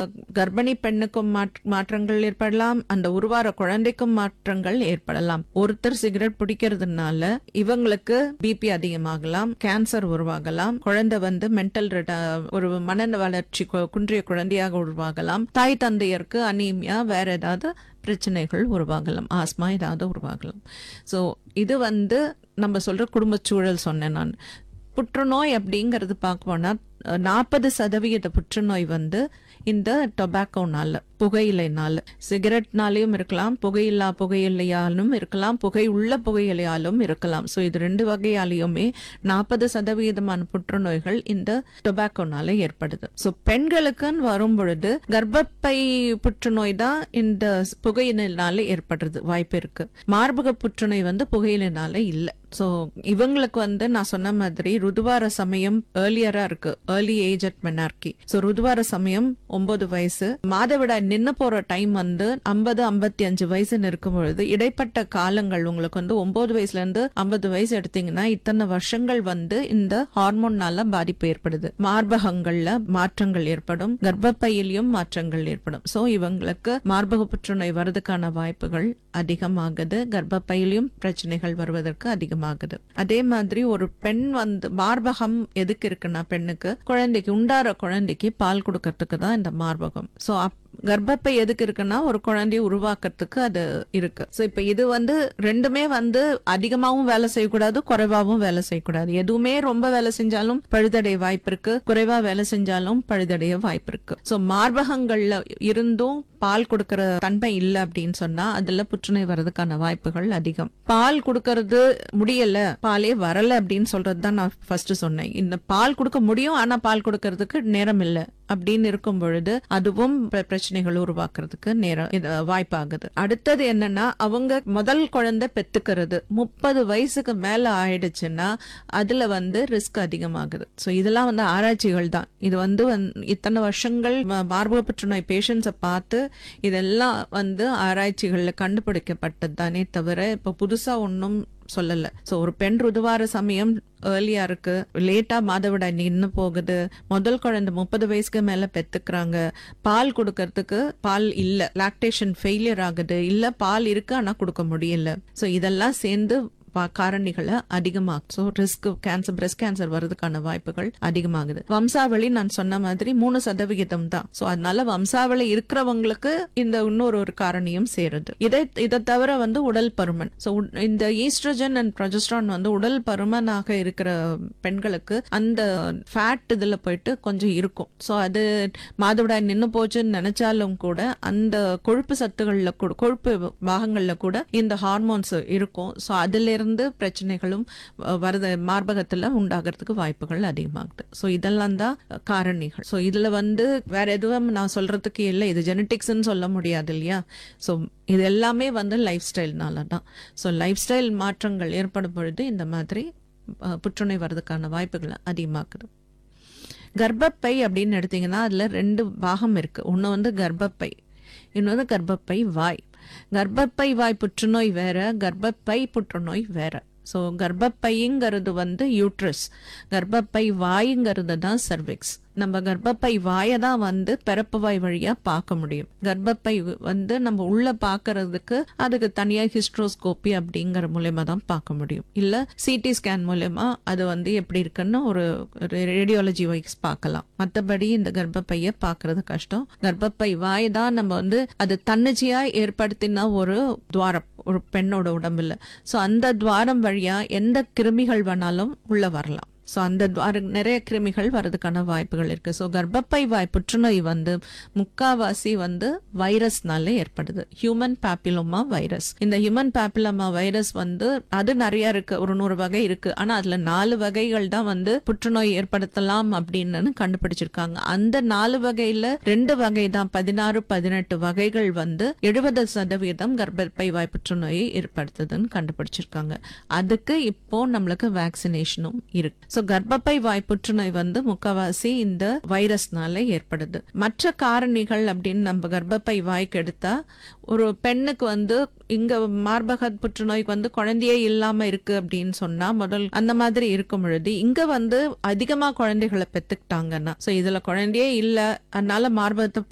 கர்ப்பிணி பெண்ணுக்கும் மாற்ற- மாற்றங்கள் ஏற்படலாம் அந்த உருவார குழந்தைக்கும் மாற்றங்கள் ஏற்படலாம் ஒருத்தர் சிகரெட் பிடிக்கிறதுனால இவங்களுக்கு பிபி அதிகமாகலாம் கேன்சர் உருவாகலாம் குழந்தை வந்து மென்டல் ஒரு மன வளர்ச்சி கு- குன்றிய குழந்தையாக உருவாகலாம் தாய் தந்தையருக்கு அனீமியா வேற ஏதாவது பிரச்சனைகள் உருவாகலாம் ஆஸ்மா ஏதாவது உருவாகலாம் ஸோ இது வந்து நம்ம சொல்ற குடும்பச் சூழல் சொன்னேன் நான் புற்றுநோய் அப்படிங்கிறது பார்க்கணும்னா நாற்பது சதவிகித புற்றுநோய் வந்து இந்த டொபாக்கோனால புகையிலைனால சிகரெட்னாலையும் இருக்கலாம் புகையில்லா புகையிலையாலும் இருக்கலாம் புகை உள்ள புகையிலையாலும் இருக்கலாம் ஸோ இது ரெண்டு வகையாலையுமே நாற்பது சதவிகிதமான புற்றுநோய்கள் இந்த டொபாக்கோனால ஏற்படுது ஸோ பெண்களுக்குன்னு வரும் பொழுது கர்ப்பப்பை புற்றுநோய் தான் இந்த புகையினால ஏற்படுறது வாய்ப்பு இருக்கு மார்பக புற்றுநோய் வந்து புகையினால இல்லை ஸோ இவங்களுக்கு வந்து நான் சொன்ன மாதிரி ருதுவார சமயம் ஏர்லியரா இருக்கு early age at menarche so ருதுவார சமயம் ஒன்பது வயசு மாதவிடாய் நின்னு போற டைம் வந்து ஐம்பது ஐம்பத்தி அஞ்சு வயசுன்னு இருக்கும் பொழுது இடைப்பட்ட காலங்கள் உங்களுக்கு வந்து ஒன்பது வயசுல இருந்து ஐம்பது வயசு எடுத்தீங்கன்னா இத்தனை வருஷங்கள் வந்து இந்த ஹார்மோன்னால பாதிப்பு ஏற்படுது மார்பகங்கள்ல மாற்றங்கள் ஏற்படும் கர்ப்பப்பையிலையும் மாற்றங்கள் ஏற்படும் ஸோ இவங்களுக்கு மார்பக புற்றுநோய் வர்றதுக்கான வாய்ப்புகள் அதிகமாகுது கர்ப்பப்பையிலையும் பிரச்சனைகள் வருவதற்கு அதிகமாகுது அதே மாதிரி ஒரு பெண் வந்து மார்பகம் எதுக்கு இருக்குன்னா பெண்ணுக்கு குழந்தைக்கு உண்டார குழந்தைக்கு பால் கொடுக்கறதுக்கு தான் இந்த மார்பகம் ஸோ கர்ப்பப்பை எதுக்கு இருக்குன்னா ஒரு குழந்தைய உருவாக்குறதுக்கு அது இருக்கு ஸோ இப்போ இது வந்து ரெண்டுமே வந்து அதிகமாகவும் வேலை செய்யக்கூடாது குறைவாகவும் வேலை செய்யக்கூடாது எதுவுமே ரொம்ப வேலை செஞ்சாலும் பழுதடைய வாய்ப்பு இருக்கு குறைவா வேலை செஞ்சாலும் பழுதடைய வாய்ப்பு இருக்கு ஸோ மார்பகங்கள்ல இருந்தும் பால் கொடுக்கற தன்மை இல்லை அப்படின்னு சொன்னா அதுல புற்றுநோய் வர்றதுக்கான வாய்ப்புகள் அதிகம் பால் கொடுக்கறது முடியல பாலே வரல அப்படின்னு சொல்றது தான் நான் ஃபர்ஸ்ட் சொன்னேன் இந்த பால் கொடுக்க முடியும் ஆனா பால் கொடுக்கறதுக்கு நேரம் இல்லை அப்படின்னு இருக்கும் பொழுது அதுவும் பிர- பிரச்சனைகள் உருவாக்குறதுக்கு நேரம் இது வாய்ப்பாகுது அடுத்தது என்னன்னா அவங்க முதல் குழந்தை பெத்துக்கிறது முப்பது வயசுக்கு மேல ஆயிடுச்சுன்னா அதுல வந்து ரிஸ்க் அதிகமாகுது ஸோ இதெல்லாம் வந்து ஆராய்ச்சிகள் தான் இது வந்து வந்து இத்தனை வருஷங்கள் ம- மார்பக புற்றுநோய் பேஷண்ட்ஸை பார்த்து இதெல்லாம் வந்து ஆராய்ச்சிகள்ல கண்டுபிடிக்கப்பட்டது தானே தவிர இப்ப புதுசா ஒன்றும் சொல்லல சோ ஒரு பெண் ருதுவார சமயம் ஏர்லியா இருக்கு லேட்டா மாதவிடாய் நின்னு போகுது முதல் குழந்தை முப்பது வயசுக்கு மேல பெத்துக்கிறாங்க பால் கொடுக்கறதுக்கு பால் இல்ல லாக்டேஷன் ஃபெயிலியர் ஆகுது இல்ல பால் இருக்கு ஆனா கொடுக்க முடியல சோ இதெல்லாம் சேர்ந்து பா- காரணிகளை அதிகமாகும் so risk cancer breast cancer வர்றதுக்கான வாய்ப்புகள் அதிகமாகுது வம்சாவளி நான் சொன்ன மாதிரி மூணு சதவிகிதம் தான் ஸோ அதனால வம்சாவளி இருக்கிறவங்களுக்கு இந்த இன்னொரு ஒரு காரணியும் சேருது இதை இதை தவிர வந்து உடல் பருமன் ஸோ இந்த ஈஸ்ட்ரஜன் அண்ட் ப்ரொஜெஸ்ட்ரான் வந்து உடல் பருமனாக இருக்கிற பெண்களுக்கு அந்த ஃபேட் இதுல போயிட்டு கொஞ்சம் இருக்கும் ஸோ அது மாதவிடாய் நின்னு போச்சுன்னு நினைச்சாலும் கூட அந்த கொழுப்பு சத்துகள்ல கூட கொழுப்பு பாகங்கள்ல கூட இந்த ஹார்மோன்ஸ் இருக்கும் ஸோ அதுல இருந்து பிரச்சனைகளும் அஹ், வருது மார்பகத்துல உண்டாகிறதுக்கு வாய்ப்புகள் அதிகமாகுது ஸோ இதெல்லாம் தான் காரணிகள் ஸோ இதுல வந்து வேற எதுவும் நான் சொல்றதுக்கு இல்லை இது ஜெனட்டிக்ஸ்ன்னு சொல்ல முடியாது இல்லையா ஸோ இது எல்லாமே வந்து லைஃப் ஸ்டைல்னால தான் ஸோ லைஃப் ஸ்டைல் மாற்றங்கள் ஏற்படும் பொழுது இந்த மாதிரி அஹ், புற்றுநோய் வர்றதுக்கான வாய்ப்புகள் அதிகமாக்குது கர்ப்பப்பை அப்படின்னு எடுத்தீங்கன்னா அதுல ரெண்டு பாகம் இருக்கு ஒன்று வந்து கர்ப்பப்பை இன்னொன்று கர்ப்பப்பை வாய் கர்ப்பப்பை வாய் புற்றுநோய் வேற கர்ப்பப்பை புற்றுநோய் வேற ஸோ கர்ப்பப்பைங்கிறது வந்து யூட்ரஸ் கர்ப்பப்பை வாய்ங்கிறது தான் சர்விக்ஸ் நம்ம கர்ப்பப்பை வாயை தான் வந்து பிறப்பு வாய் வழியா பார்க்க முடியும் கர்ப்பப்பை வந்து நம்ம உள்ள பார்க்கறதுக்கு அதுக்கு தனியா ஹிஸ்ட்ரோஸ்கோப்பி அப்படிங்கிற மூலயமா தான் பார்க்க முடியும் இல்ல சிடி ஸ்கேன் மூலயமா அது வந்து எப்படி இருக்குன்னு ஒரு ரேடியாலஜி வைஸ் பார்க்கலாம் மற்றபடி இந்த கர்ப்பப்பையை பார்க்கறது கஷ்டம் கர்ப்பப்பை வாய் தான் நம்ம வந்து அது தன்னிச்சையா ஏற்படுத்தின ஒரு துவாரம் ஒரு பெண்ணோட உடம்புல ஸோ அந்த துவாரம் வழியா எந்த கிருமிகள் வேணாலும் உள்ள வரலாம் ஸோ அந்த துவார நிறைய கிருமிகள் வரதுக்கான வாய்ப்புகள் இருக்கு ஸோ கர்ப்பப்பை வாய் புற்றுநோய் வந்து முக்காவாசி வந்து வைரஸ்னால ஏற்படுது ஹியூமன் பாப்பிலோமா வைரஸ் இந்த ஹியூமன் பாப்பிலோமா வைரஸ் வந்து அது நிறைய இருக்கு ஒரு நூறு வகை இருக்கு ஆனா அதுல நாலு வகைகள் தான் வந்து புற்றுநோய் ஏற்படுத்தலாம் அப்படின்னு கண்டுபிடிச்சிருக்காங்க அந்த நாலு வகையில ரெண்டு வகை தான் பதினாறு பதினெட்டு வகைகள் வந்து எழுபது சதவீதம் கர்ப்பப்பை வாய் புற்றுநோயை ஏற்படுத்துதுன்னு கண்டுபிடிச்சிருக்காங்க அதுக்கு இப்போ நம்மளுக்கு வேக்சினேஷனும் இருக்கு சோ கர்ப்பப்பை வாய் புற்றுநோய் வந்து முக்கவாசி இந்த வைரஸ்னால ஏற்படுது மற்ற காரணிகள் அப்படின்னு நம்ம கர்ப்பப்பை வாய்க்கு எடுத்தா ஒரு பெண்ணுக்கு வந்து இங்க மார்பக புற்றுநோய்க்கு வந்து குழந்தையே இல்லாம இருக்கு அப்படின்னு சொன்னா முதல் அந்த மாதிரி இருக்கும் பொழுது இங்க வந்து அதிகமா குழந்தைகளை பெத்துக்கிட்டாங்கன்னா சோ இதுல குழந்தையே இல்ல அதனால மார்பகத்தை